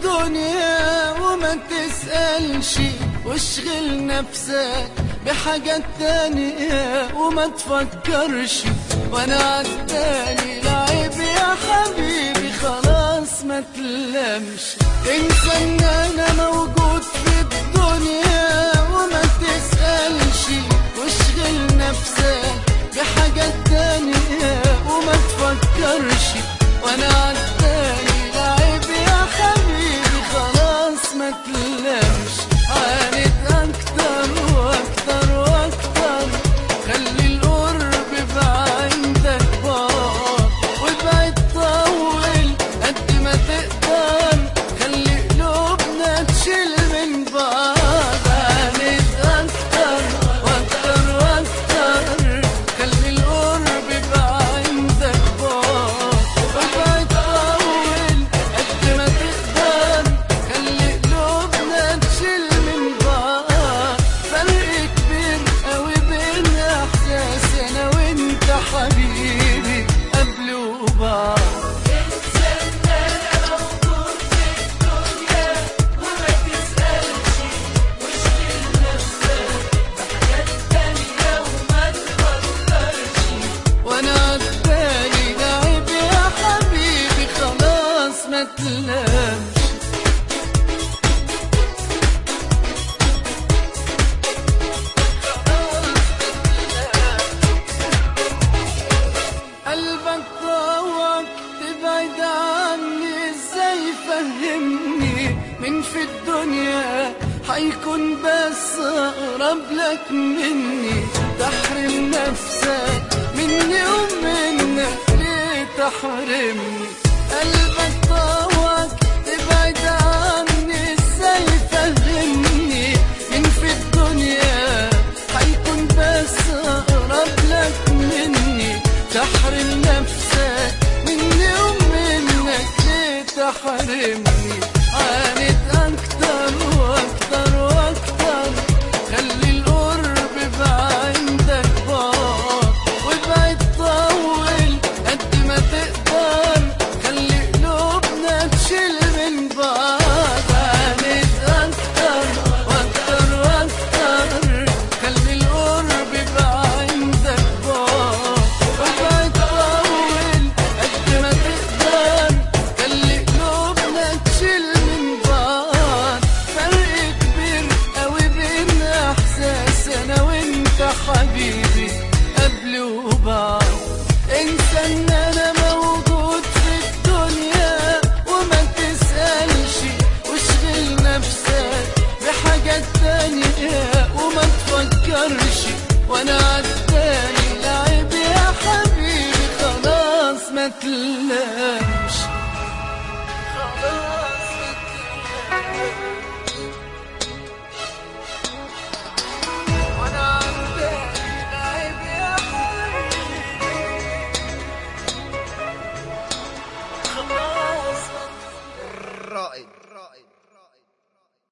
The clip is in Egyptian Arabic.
الدنيا وما تسألش واشغل نفسك بحاجات تانية وما تفكرش وانا عالتاني لعيب يا حبيبي خلاص ما تلمش انسى ان انا موجود في الدنيا وما تسألش واشغل نفسك بحاجات تانية وما تفكرش وانا عالتاني لعيب يا حبيبي خلاص ما تلمش عانيت اكتر واكتر واكتر خلي القرب بعندك بار وابعد طول قد ما تقدر خلي قلوبنا تشيل من بعض عانيت اكتر واكتر واكتر خلي القرب بعندك بار وابعد طول قد ما تقدر خلي قلوبنا تشيل من بعض فرق كبير قوي بين احساس انا وانت حبيبي قبل وبعد وانا عالتاني لعب يا حبيبي خلاص ما تلامش قلبك طوعك تبعد عني ازاي فهمني من في الدنيا حيكون بس اقرب لك مني تحرم نفسك مني ومنك ليه تحرمني قلبك طوعك تبعد عني ازاي فهمني من في الدنيا حيكون بس اقرب لك مني تحرم نفسك مني ومنك ليه تحرمني عانيت اكتر واكتر واكتر خلي القرب بعندك بار وابعد طول قد ما تقدر خلي قلوبنا تشيل من بعض عانيت اكتر واكتر واكتر خلي القرب بعندك بار وابعد طول قد ما تقدر خلي قلوبنا تشيل من بعض فرق كبير قوي بين احساس انا وانت حبيبي قبل وبعد انسى ان انا موجود في الدنيا وما تسألش واشغل نفسك بحاجات تانية وما تفكرش وانا عالتاني لعب يا حبيبي خلاص ما تلامش